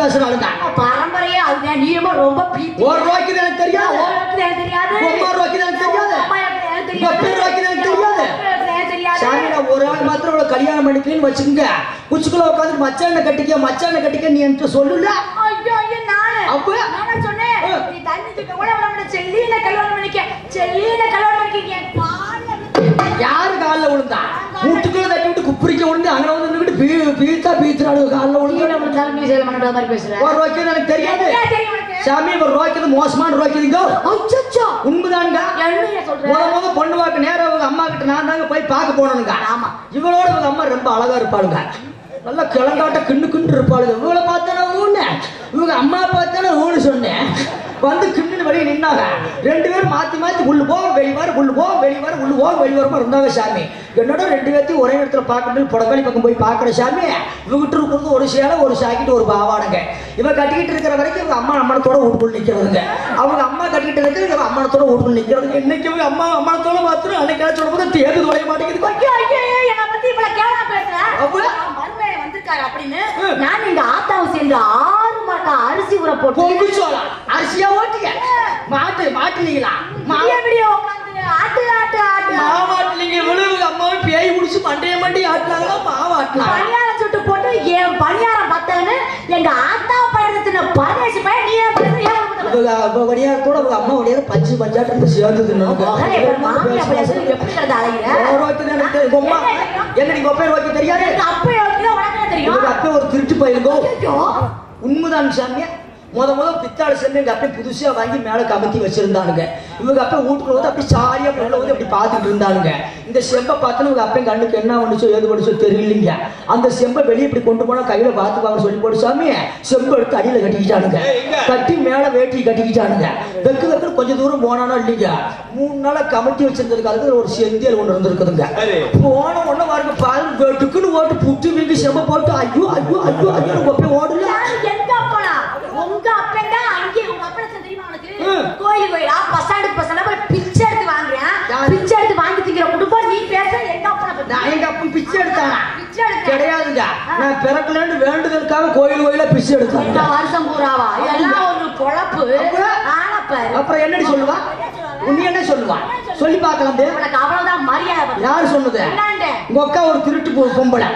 பேசுறாளுங்க பரம்பரையே அதுதான் நீ ரொம்ப ரொம்ப பீத்தி ஒரு ரூபாய்க்கு எனக்கு தெரியாது ஓரத்துக்கு எனக்கு தெரியாது உம்மா ரூபாய்க்கு எனக்கு தெரியாது அம்மா எனக்கு எனக்கு உங்க தெரியாது பேர் ரூபாய்க்கு எனக்கு தெரியாது உங்க பேர் எனக்கு தெரியாது சாமி நான் ஒரு ஆள் மாத்திரம் அவளை கல்யாணம் பண்ணிக்கலன்னு வச்சுக்கோங்க குச்சிக்குள்ள உட்காந்து மச்சான கட்டிக்க மச்சான கட்டிக்க நீ என்கிட்ட சொல்லுல ஐயோ ஐயோ நானு அப்ப? நானா சொன்னேன் ஆ. நீ தண்ணி தூக்க கூட விட செல்லீன கல்யாணம் பண்ணிக்க செல்லீன கல்யாணம் பண்ணிக்க என் கால்ல விழுந்து- யாரு காலில் விழுந்தா வீட்டுக்குள்ள தட்டி விட்டு குப்புரிக்க விழுந்து அங்கே வந்து நின்னுக்கிட்டு பீ பீத்தா பீத்துறாடு காலில் விழுந்து கீழே விழுந்தாலும் மீசையில மண்ணோட மாதிரி பேசுற ஒரு ரூபாய்க்கு எனக்கு தெரியாது என்ன தெரியும் உனக்கு? சாமி ஒரு ரூபாய்க்கு மோசமான ரூபாய்க்குதுங்க அச்சச்சோ. உண்மைதானுங்க என்னைய சொல்ற? முத முத பொண்ணு பார்க்க நேரம் அவங்க அம்மா கிட்ட நான் தாங்க போய் பார்க்க போனனுங்க ஆமா. இவளோட இவங்க அம்மா ரொம்ப அழகா இருப்பாளுங்க நல்லா கிளங்காட்ட கிண்ணு கிண்டு இருப்பாளுங்க இவளை பார்த்தா ஊன்னு இவங்க அம்மா பார்த்தா ஊன்னு சொன்னேன் வந்து கிண்டுன்னு வெளியே நின்னாங்க ரெண்டு பேரும் மாத்தி மாத்தி உள்ள போ வெளிவார உள்ள போ வெளிவார உள்ள போ வெளிவாரமா இருந்தாங்க சாமி என்னோட ரெண்டு பேர்த்தையும் ஒரே இடத்துல பார்க்கணும் புடக்காளி பக்கம் போய் பார்க்குற சாமி இவங்கிட்ட இருக்கிறது ஒரு சேலை ஒரு சாக்கிட்டு ஒரு பாவாடைங்க இவ கட்டிக்கிட்டு இருக்கிற வரைக்கும் இவங்க அம்மா அம்மனத்தோட வீட்டுக்குள்ள நிக்கிறதுங்க அவங்க அம்மா கட்டிக்கிட்டு இருக்கு இவங்க அம்மனத்தோட வீட்டுக்குள்ள நிக்கிறது இன்னைக்கு இவங்க அம்மா அம்மனத்தோட மாத்திரம் அன்னைக்கு சொல்லும் போது தேர்தல் தொலைய மாட்டேங்குது ஐயோ, ஐயோ, ஐயோ, என்னை பத்தி இவ்வளவு கேவலமா பேசுற? அப்ப? நான் மருமகன் வந்திருக்காரு அப்படின்னு ம். நான் எங்க ஆத்தாவை சேர்ந்து ஆறு மாட்டா அரிசி ஊற போட்டு பொங்கு சோளம் அரிசியா ஓட்டிங்க மாட்டு மாட்டுனீங்களா மா விடிய விடிய உட்காந்து ஆட்டு ஆட்டு ஆட்டு மாவாட்டுனீங்க விழுவு அம்மாவை பேய் பிடிச்சி மண்டைய மண்டி ஆட்டினாங்களா மாவாட்டினா பணியாரம் சுட்டு போட்டு என் பணியாரம் பத்தன்னு எங்க ஆத்தா பயணத்தின பரதேசி பையன் நீ ஏன் பேசுற? ஏன் உனக்கு இவங்க அவ வழியா கூட அவங்க அம்மா வழியா பஞ்சு பஞ்சாட்டு இருந்து சேர்ந்தது முகரே, இப்ப மாமியா பேசுறது எப்படி கிடந்து அலைகிற? என்னடி கொப்பை வைக்க தெரியாது எனக்கு அப்ப யோசிக்கிறேன், உனக்கு என்ன தெரியும்? இவங்க அப்பா ஒரு திருட்டு பயிருங்கோ ஐயோ, உண்மைதான் சாமியா முத முத பித்தாளை சென்று எங்க அப்பா புதுசா வாங்கி மேல கமத்தி வச்சிருந்தானுங்க இவங்க அப்பா வீட்டுக்குள்ள வந்து அப்படி சாரியா மேல வந்து அப்படி பார்த்துட்டு இருந்தானுங்க இந்த செம்பை பார்த்து இவங்க அப்பா கண்ணுக்கு என்ன பண்ணுச்சோ ஏது பண்ணுச்சோ தெரியலீங்க அந்த செம்பை வெளியே இப்படி கொண்டு போனா கையில பார்த்துப்பாங்க சொல்லி போட்டு சாமி செம்பை எடுத்து அடியில கட்டிக்கிட்டானுங்க கட்டி மேல வேட்டி கட்டிக்கிட்டானுங்க வெக்கு வெக்கு கொஞ்சம் தூரம் போனானா இல்லைங்க மூணு நாளா கமத்தி வச்சிருந்ததுக்கு அதுக்கு ஒரு செந்தியல் ஒன்று இருந்திருக்குதுங்க சரி. போன உடனே பாருங்க பாருங்க வெட்டுக்குன்னு ஓட்டு புட்டு வீங்கி செம்பை போட்டு ஐயோ ஐயோ ஐயோ ஐயோ கொப்பை ஓடல யாரு எங்க அப்பனா? உங்க அப்பன் தான் அங்கே உங்க அப்பனை தெரியுமா உனக்கு? ம். கோயில் கோயிலா பஸ் ஸ்டாண்டுக்கு பஸ் ஸ்டாண்டா போய் பிச்சை எடுத்து வாங்குறேன் யாரு? பிச்சை எடுத்து வாங்கி திங்கிற குடும்பம் நீ பேச எங்க அப்பனை பத்தி நான் எங்க அப்பன் பிச்சை எடுத்தானா பிச்சை எடுக்க கிடையாதுங்க நான் பிறக்கலன்னு வேண்டுதலுக்காக கோயில் கோயில பிச்சை இந்த எடுத்தாங்க வருஷம் பூராவா இதெல்லாம் ஒரு பொழப்பு அப்புறம்? ஆனப்பாரு அப்புறம் என்னடி சொல்லுவா உன்னை என்ன சொல்லுவா சொல்லி பார்க்கலாம் தே. உனக்கு அவ்வளவுதான் மரியாதை பத்தி. யார் சொன்னது என்னண்டு? உங்க அக்கா ஒரு திருட்டு பொ- பொம்பளை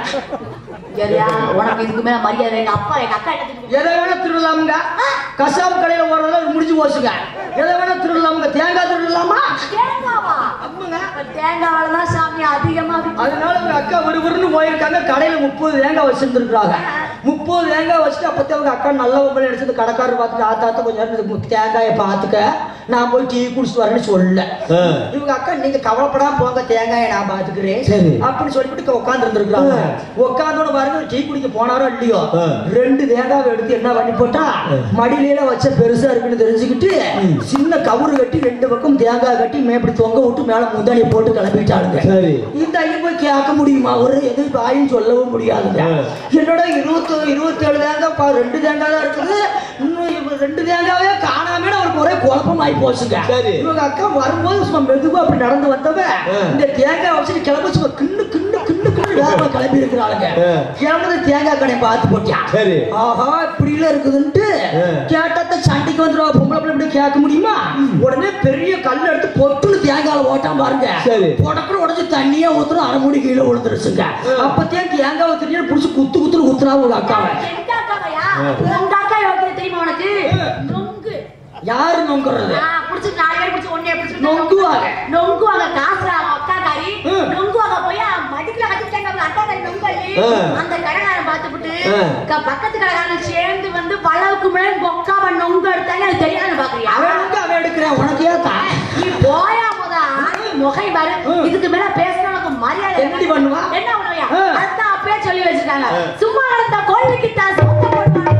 சரியா? உனக்கு இதுக்கு மேல மரியாதை எங்க அப்பா எங்க அக்கா என்ன தெரியுமா? எதை வேணா திருடலாமுங்க கசாப்பு கடையில ஓடுறதுல முடிஞ்சு போச்சுங்க எதை வேணா திருடலாமுங்க தேங்காய் திருடலாமா தேங்காவா ஆமாங்க தேங்காவால தான் சாமி அதிகமா விக்குது. அதனால உங்க அக்கா விறுவிறுன்னு போயிருக்காங்க கடையில முப்பது தேங்காய் வச்சிருந்துருக்காங்க முப்பது தேங்காய் வச்சுட்டு அப்பத்தே அவங்க அக்கா நல்ல பொம்பளை எடுத்தது கடைக்காரர் பார்த்துட்டு ஆத்தாத்த கொஞ்சம் நேரம் இந்த மு- தேங்காயை பார்த்துக்க நான் போய் டீ குடிச்சிட்டு வரேன்னு சொல்லல ஆ. இவங்க அக்கா நீங்க கவலைப்படாம போங்க தேங்காயை நான் பாத்துக்கிறேன் சரி. அப்படின்னு சொல்லிட்டு உட்கார்ந்து இருந்திருக்காங்க ஆ. உட்கார்ந்தோட பாருங்க டீ குடிக்க போனாரோ இல்லையோ ஆ. ரெண்டு தேங்காவை எடுத்து என்ன பண்ணி போட்டா ஆ. மடியில வச்ச பெருசா இருக்குன்னு தெரிஞ்சுக்கிட்டு ம். சின்ன கவுரு கட்டி ரெண்டு பக்கம் தேங்காய் கட்டி மேப்படி தொங்க விட்டு மேல முந்தானியை போட்டு கிளம்பிட்டாளுங்க சரி இந்த ஐயப்ப கேட்க முடியுமா ஒரு எது வாயும் சொல்லவும் முடியாதுங்க ஆ. என்னோட இருபத்தி இருபத்தி ஏழு தேங்காய் பா- ரெண்டு தேங்காய் தான் இருக்குது இன்னும் இவ ரெண்டு தேங்காவே காணாம அவருக்கு ஒரே குழப்பம் ஆகி போச்சுங்க சரி. இவங்க அக்கா வரும்போது சும்மா மெதுவா அப்படி நடந்து வந்தவ ஆ. இந்த தேங்காய் வச்சுட்டு கிளம்ப சும்மா கிண்ணு கிண்ணு கிண்ணு கிண்ணு வேகமா கிளம்பி இருக்கிறாளுங்க ஆ. கிளம்புது தேங்காய் கடை பார்த்து போட்டியா சரி. ஆஹா இப்படி எல்லாம் இருக்குதுன்ட்டு ஆ. கேட்டாத்த சண்டைக்கு வந்துடும் பொம்பளை பிள்ளை இப்படி கேட்க முடியுமா உடனே பெரிய கல் எடுத்து பொட்டுன்னு தேங்காய் ஓட்டாம பாருங்க சரி. உடக்குற உடச்சு தண்ணியா ஊத்துறோம் அரை மூடி கீழே விழுந்துருச்சுங்க அப்பத்தையும் தேங்காய் ஊத்துறீங்க புடிச்சு குத்து குத்துன்னு குத்துறா உங்க அக்காவை எங்க அக்காவையா? உங்க அக்கா யோகிதை தெரியுமா உனக்கு நொங்கு யாரு நோங்குறது ஆ, புடிச்சு நாலு பேர் புடிச்சு ஒண்ணே புடிச்சு நொங்குவாங்க. நொங்குவாங்க காசுல அவங்க அக்காக்காரி ம். நொங்குவாங்க போய் மடிக்கல கட்டிட்டாங்க அவங்க அக்காக்காரி நொங்கல்லி ஆ. அந்த கடைக்காரன் பார்த்துப்புட்டு ஆ. க- பக்கத்து கடைக்காரன் சேர்ந்து வந்து பழவுக்கு மேல பொக்காவ நொங்கு எடுத்தாங்க எனக்கு தெரியாது பாக்குறியா அவன் நொங்கு அவன் எடுக்கிறேன் உனக்கு ஏத்தா நீ போயா முத ஆணி முகை பாரு ம். இதுக்கு மேல பேசினா உனக்கு மரியாதை என்னடி பண்ணுவா? என்ன பண்ணுவியா ஆ. அதான் அப்பயே சொல்லி வச்சிருக்காங்க சும்மா நடந்த கோழிக்கு தான் சொந்த போடுவாங்க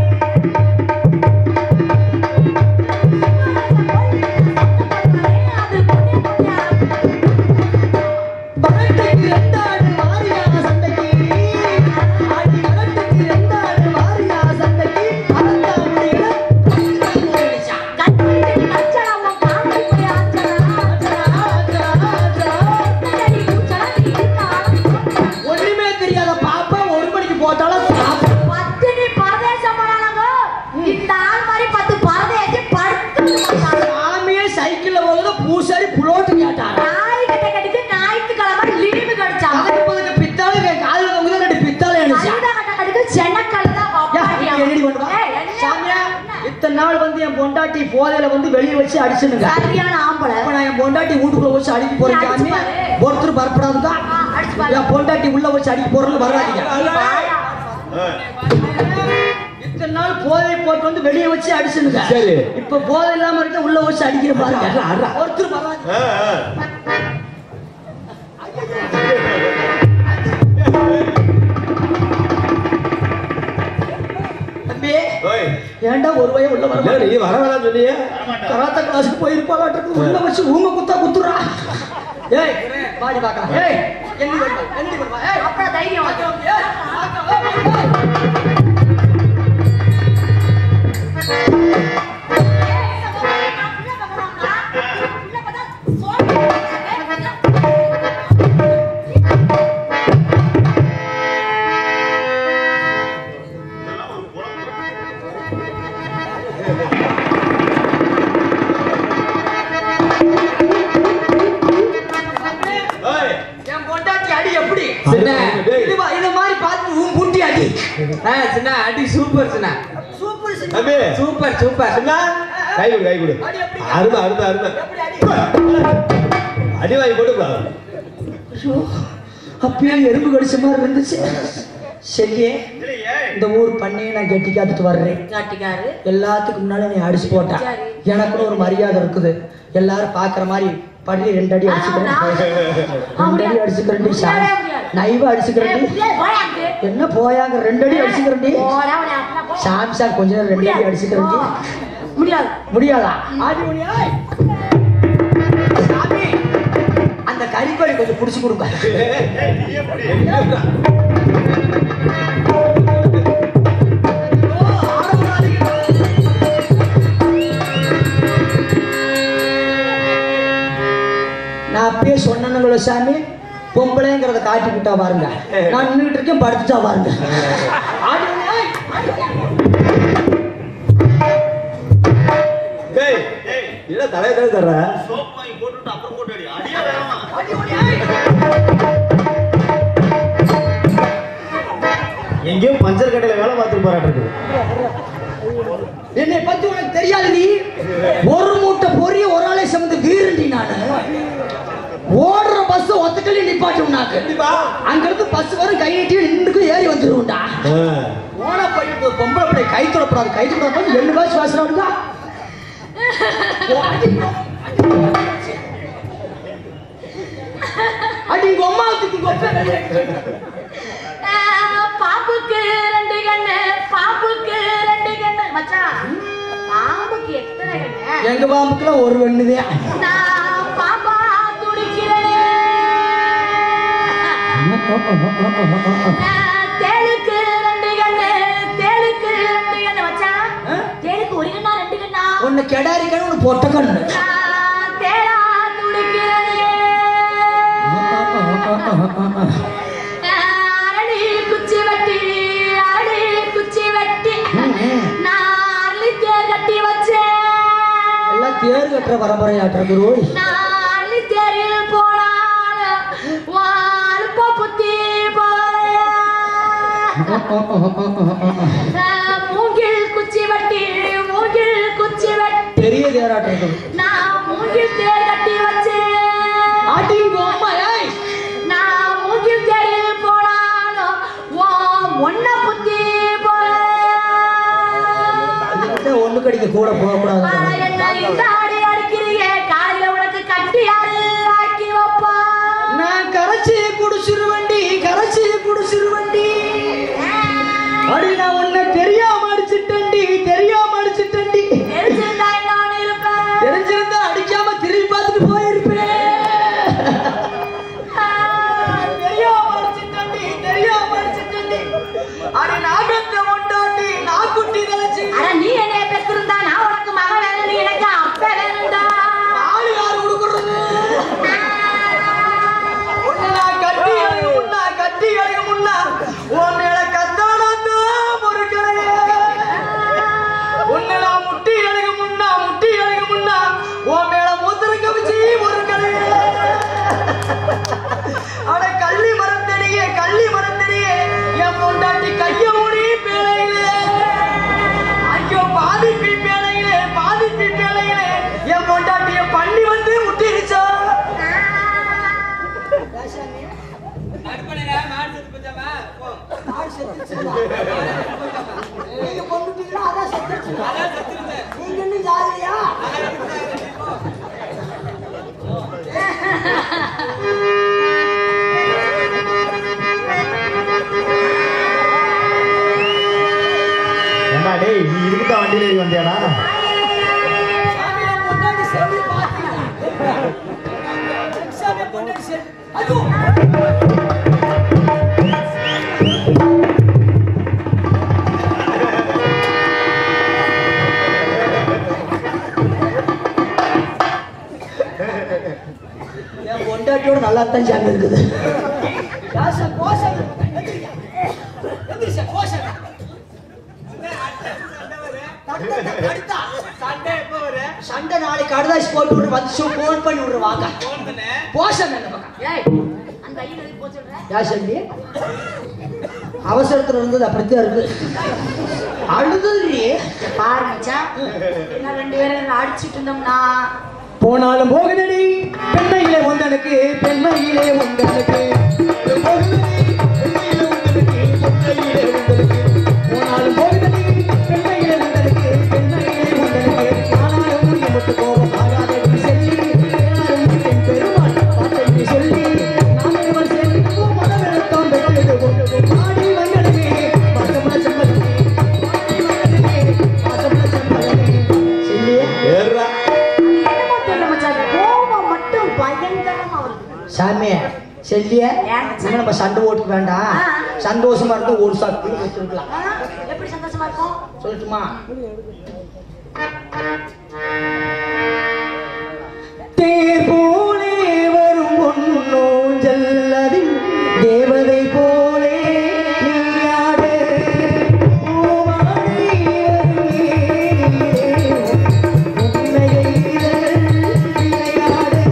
பகட்டுக்கு ரெண்டாடு மாறியா சண்டைக்கு அடி பகட்டுக்கு ரெண்டாடு மாறியா சண்டைக்கு அறந்தா முடியல புடிச்சா போயிடுச்சா. கண்ணுக்கு கச்சடா உன் காமெடி போய் ஆச்சடா ஆச்சடா ஆச்சடா என்னடி கூச்சடா நீ இருக்காளா ஒண்ணுமே தெரியாத பாப்பா ஒரு மணிக்கு போட்டாலும் சாப்பிடும் பத்தினி பரதேசி போதையில வந்து வெளியே வச்சு அடிச்சுனுங்க சரியான ஆம்பளை அப்ப நான் என் பொண்டாட்டி வீட்டுக்குள்ள வச்சு அடிக்க போறேன் சாமி ஒருத்தர் பரப்படாதுக்கா அடிச்சு பாரு. என் பொண்டாட்டி உள்ள வச்சு அடிக்க போறேன்னு வராதீங்க இத்தனை நாள் போதை போட்டு வந்து வெளியே வச்சு அடிச்சுனுங்க சரி. இப்ப போதை இல்லாம இருக்க உள்ள வச்சு அடிக்கிற பாருங்க ஒருத்தர் வராது ஆ, ஆ. தம்பி ஓய், ஏன்டா ஒரு வய உள்ள வர என்ன நீ வர வேணாம்னு சொன்னியே கராத்தா கிளாஸுக்கு போயிருப்பாளாட்டு உள்ள வச்சு ஊங்க குத்தா குத்துறா ஏய் பாடி பார்க்கலாம் ஏய் எண்ணி வருவா எண்ணி வருவா ஏய் அப்புறம் தைரியம் வந்து ஏய், பார்க்கலாம். ஏய், ஏய். ஓய், என் பொண்டாட்டி அடி எப்படி சின்ன. டேய், இது வா- இத மாதிரி பார்த்து உன் புட்டி அடி ஆ சின்ன அடி சூப்பர் சின்ன சூப்பர் சின்ன. தம்பி சூப்பர் சூப்பர் சின்ன, கை கொடு கை கொடு அடி எப்படி? அருமை அருமை அருமை எப்படி அடி? அடி வாங்கி போட்டு ஐயோ அப்பயே எறும்பு கடிச்ச மாதிரி இருந்துச்சு செல்லியே இந்த ஊர் பண்ணியை நான் கெட்டி காத்துட்டு வர்றேன் காட்டிக்காரு எல்லாத்துக்கும் முன்னாடி நீ அடிச்சு போட்ட சரி. எனக்குன்னு ஒரு மரியாதை இருக்குது எல்லாரும் பாக்குற மாதிரி படி ரெண்டு அடி அடிச்சுக்கிறேன் ரெண்டு அடி அடிச்சுக்கிறேன் முடியவே முடியாது. நைவா அடிச்சுக்கிறேன் என்ன போயாங்க ரெண்டு அடி அடிச்சுக்கிறேன் சாம்சாங் கொஞ்ச நேரம் ரெண்டு அடி அடிச்சுக்கிறேன் முடியாது முடியாதா ஆடி முடியாது சாமி அந்த கறிக்கோழி கொஞ்சம் புடிச்சு கொடுங்க நான் அப்பயே சொன்னனுங்களோ சாமி பொம்பளைங்கிறத காட்டி விட்டா பாருங்க நான் நின்றுட்டு இருக்கேன் படுத்துட்டா பாருங்க ஆடி முடியாது. டேய் என்ன தலையை தலை தர்ற ஆடி முடியாது. எங்கேயோ பஞ்சர் கடையில வேலை பார்த்துட்டு போராட்டு என்னை பத்தி உனக்கு தெரியாது நீ ஒரு மூட்டை பொரிய ஒரு ஆளை சுமந்து வீரண்டி நானு ஓடுற பஸ் ஒத்தக்கல்லி நிப்பாட்டும் நாக்கு அங்க இருந்து பஸ் வரும் கை நீட்டி நின்றுக்கு ஏறி வந்துருவோம்டா ஓன பண்ணிட்டு பொம்பளை பிள்ளை கை தொடப்படாது கை தொடப்படாது எள்ளு காசு வாசனாடுங்க அடி உங்க அம்மாவுக்கு உங்க பாம்புக்கு ரெண்டு கண்ணு பாம்புக்கு ரெண்டு கண்ணு மச்சான் பாம்புக்கு எத்தனை கண்ணு எங்க பாம்புக்குலாம் ஒரு வெண்ணுதான் நான் பாம்பா துடிக்கிறேனே நான் தேளுக்கு ரெண்டு கண்ணு தேளுக்கு ரெண்டு கண்ணு மச்சான் ஆ? தேளுக்கு ஒரு கண்ணா ரெண்டு கண்ணா ஒன்னு கெடாரி கண்ணு ஒன்னு பொட்ட கண்ணு நான் தேளா துடிக்கிறேனே அரளி குச்சி வெட்டி அரளி குச்சி வெட்டி நான் அரளி தேர் கட்டி வச்சேன் எல்லாம் தேர் கட்டுற பரம்பரையாட்டுறது ரோய் நான் அரளி தேரில் போனால் வாழ்ப்ப புத்தி போலையா நான் மூங்கில் குச்சி வெட்டி மூங்கில் குச்சி வெட்டி பெரிய தேராட்டம் நான் மூங்கில் தேர் கட்டி வச்சேன் ஆட்டி உங்க அம்மா ஏய் நான் மூங்கில் தேரில் போனாலும் உன் ஒன்ன புத்தி போல ஒண்ணு கடிக்க கூட போகக்கூடாது ஆனா என்ன இந்த அடி அடிக்கிறியே காலையில உனக்கு கட்டி யாரு ஆக்கி வைப்பா நான் கரைச்சி குடிச்சிருவண்டி கரைச்சி குடிச்சிருவண்டி அடி நான் உன்னை தெரியாம அடிச்சிட்டேன்டி தெரியாம அடிச்சிட்டேன்டி தெரிஞ்சிருந்தா என்ன இருப்பேன் தெரிஞ்சிருந்தா அடிக்காம திரும்பி பார்த்துட்டு போயிருப்பேன் தெரியாம அடிச்சிட்டேன்டி தெரியாம அடிச்சிட்டேன்டி அடி நாகத்தை கொண்டாண்டி நாக்குட்டி கலைச்சி அட நீ என்னைய பெற்றிருந்தா நான் உனக்கு மகன் வேணும் நீ எனக்கு அப்ப அடுப்படையில மாடு செத்து போச்சாமா? போ. மாடு செத்துருச்சுங்களா? நீங்க கொண்டுட்டீங்களா? அதான் செத்துருச்சுங்களா? அதான் செத்துருச்சு. நீங்க இன்னும் ஜாலியா ஏண்டா டேய் நீ இதுக்கு தான் வண்டியில ஏறி வந்தியாடா சாமியை கொண்டாடி செல்லி பார்த்தீங்களா? சாமியை கொண்டாடி செல்லி- ஐயோ! என் பொண்டாட்டியோட நல்லா தான் சாமி இருக்குது யாசா, கோசம். எந்திரிங்க. எந்திரிச்சா, கோசம். தட்டை, தடுத்தா. சண்டை எப்போ வரு? சண்டை நாளைக்கு அடுதாசி போட்டு விட்டு வந்து போன் பண்ணி விடுற வாங்க போன் பண்ணு. போஷன் என்ன பக்கம் ஏய் அந்த ஐயன் எதுக்கு போக சொல்ற யா சொல்லி அவசரத்துல இருந்தது அப்படித்தான் இருக்கு அழுது பாரு மச்சான் இன்னும் ரெண்டு பேரும் அடிச்சிட்டு இருந்தோம்னா போனாலும் போகுதடி பெண்மையிலே ஒன்றனுக்கு பெண்மையிலே ஒன்றனுக்கு போகுதடி, பெண்மையிலே ஒன்றனுக்கு, பெண்மையிலே ஒன்றனுக்கு. போனாலும் போகுதடி பெண்மையிலே ஒன்றனுக்கு பெண்மையிலே ஒன்றனுக்கு ஆனாலும் முடிய முட்டு கோபம் ஆகாதடி சொல்லி ஏனாலும் என் பெருமாள் வார்த்தையை சொல்லி நாம் இருவர் சேர்ந்து மனவெழுத்தம் பெற்றிடுவோம் ஆடி வந்தனமே பாசமுள்ள செம்மலமே ஆடி வந்தனமே பாசமுள்ள செம்மலமே சொல்லியே ஏறுடா என்னமோ தெரியல மச்சான் கோபம் மட்டும் பயங்கரமா வருது சாமி செல்லிய ஏன் மச்சான்? இனிமே நம்ம சண்டை ஓட்டுக்க வேண்டாம் ஆ. சந்தோஷமா இருந்து ஒரு சாக்கு வச்சிருக்கலாம் ஆ, எப்படி சந்தோஷமா இருக்கும் சொல்லட்டுமா தேர் போலே வரும் பொன்னோஞ்சல் அதில் தேவதை போலே நீயாட பூவாடை வருமே உன்னையை விளையாட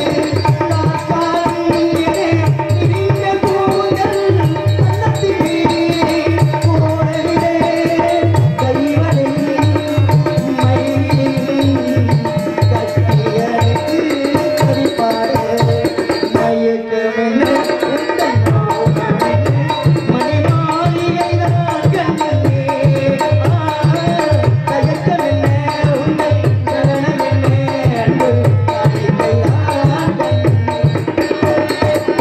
காத்தாடியே இனிய பூங்கள் அன்னத்திலே போடவிலே கைவனை மயிலில் கட்டியணைத்து கவிப்பாட மயக்கமென உந்தன் மோகமென மணிமாளிகைதான் கண்ணே ஆ, தயக்கமென்ன உந்தன் சரணமென்ன அன்பு காணிக்கைதான் கண்ணே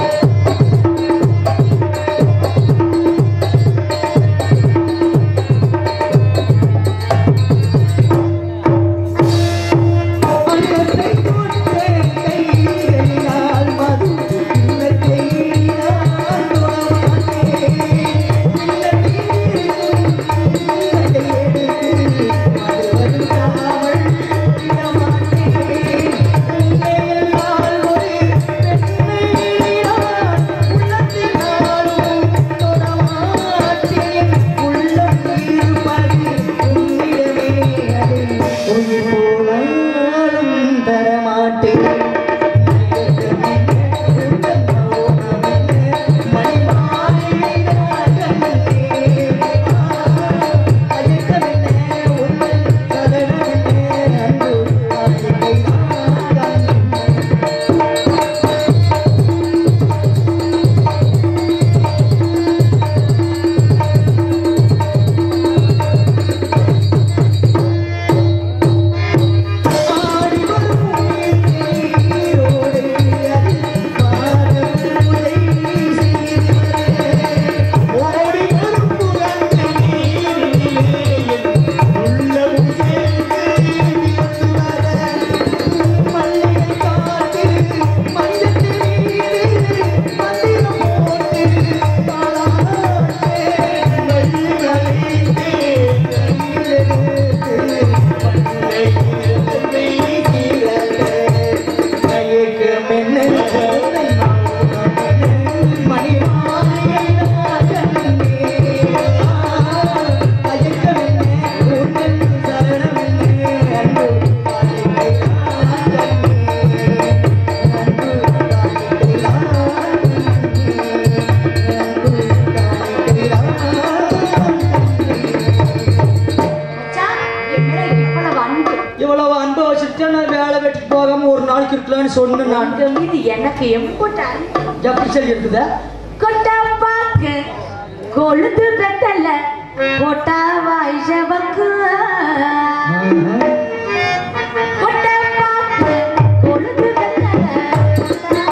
அன்னத்தை தொட்டே கைகளினால் மது இன்னத்தை நான் தொடமாட்டேன் இன்னத்தை இன்னத்தை எடுத்து மது வருந்தாமல் விடமாட்டேன் உன்னையெல்லாம் ஒரு பெண்ணை நான் உள்ளத்தினாலும் தொடமாட்டேன் உள்ளம் இருப்பது உன்னிடமே அது உயிர் போனாலும் தரமாட்டேன் ஆடி வரும் நீரோடு அதில் பாடமுலை ஓடி வரும் புகழ்ந்து நீரிலே உள்ளம் சேர்ந்து மல்லிகை காத்து மஞ்சள் நீரு மந்திரம் போட்டு தாளாட்டே மல்லிகை மச்சான் என் மேல இவ்வளவு அன்பு இவ்வளவு அன்பு வச்சுட்டு நான் வேலை வெட்டி போகாம ஒரு நாளைக்கு இருக்கலாம்னு சொன்னேன் நான் உங்க மீது எனக்கு எம்புட்டாரு எப்படி சொல்லி இருக்குதா கொட்டா பாக்கு கொழுது வெத்தல கொட்டா வாய்ஷவக்கு கொட்டா பாக்கு கொழுது வெத்தல கொட்டா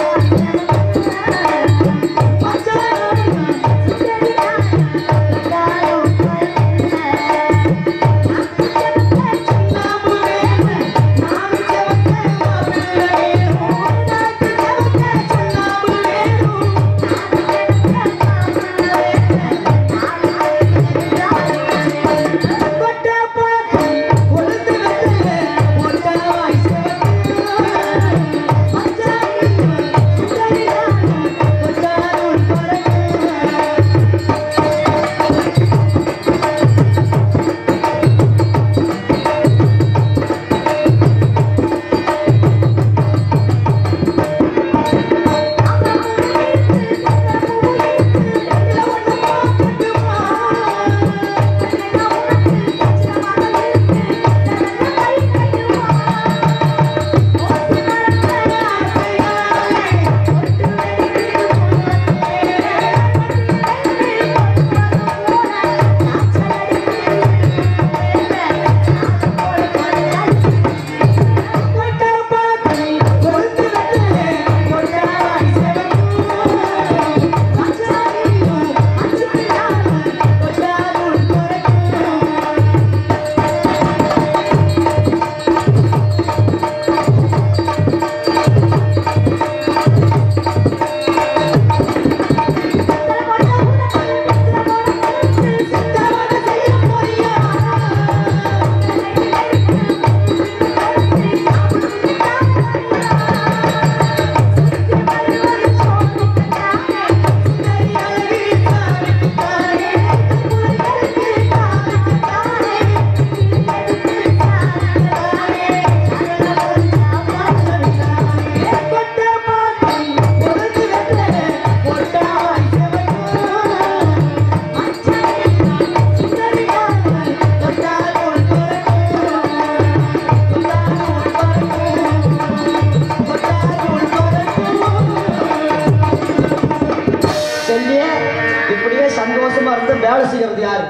சொல்லியே இப்படியே சந்தோஷமா இருந்து வேலை செய்யறது யாரு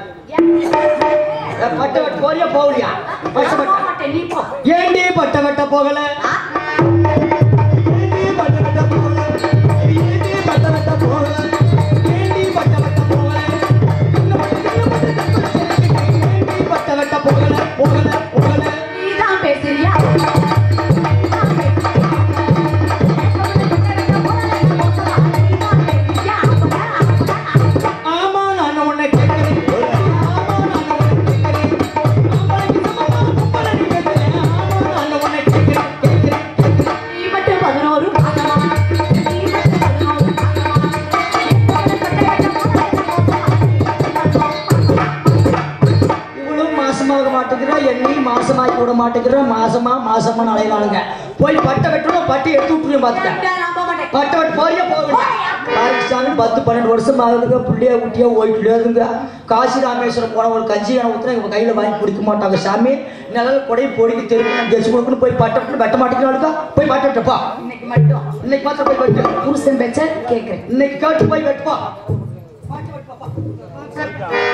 ஏ, பட்ட வெட்ட போறியா போகலையா பட்ட வெட்ட நீ போ ஏண்டி பட்ட வெட்ட போகல ஏண்டி பட்ட வெட்ட போகல ஏண்டி பட்ட வெட்ட போகல ஏண்டி பட்ட வெட்ட போகல ஏண்டி பட்ட வெட்ட போகல போகல போகல நீதான் பேசுறியா ஆமா நான் உன்னை கேட்கிறேன் ஆமா நான் உன்னை கேட்கிறேன் ஆம்பளைக்கு சமமா பொம்பளை நீ கேட்கிறேன் ஆமா நான் உன்னை கேட்கிறேன் கேட்கிறேன் கேட்கிறேன் நீ மட்டும் பதினோரு மாதமா நீ மட்டும் பதினோரு இவளும் மாசமாக மாட்டேங்கிறா என்னையும் மாசமாக்கி விட மாட்டேங்கிறா மாசமா மாசமா அலையலாளுங்க போய் பட்டை வெட்டணும் பட்டை எடுத்து விட்டுருங்க பாத்துட்டேன் நம்ப மாட்டேன் பட்டை வெட்ட போறியா போகல பாரிசாமி பத்து பன்னெண்டு வருஷம் ஆகுதுங்க புள்ளைய குட்டியா ஓய்ட்டுலேதுங்க காசி ராமேஸ்வரம் போன ஒரு கஞ்சி நான் ஊத்துனா இவங்க கையில வாங்கி குடிக்க மாட்டாங்க சாமி நிழல் கொடை பொடிக்கு தெரியும் நான் ஜெயிச்சு கொடுக்கணும் போய் பட்டை வெட்டணும் வெட்ட மாட்டேங்கிறாளுங்க போய் பட்டை வெட்டப்பா இன்னைக்கு மட்டும் இன்னைக்கு மாத்திரம் போய் வெட்டு புருஷன் பேச்ச கேக்குறேன் இன்னைக்கு கேட்டு போய் வெட்டுப்பா ஆ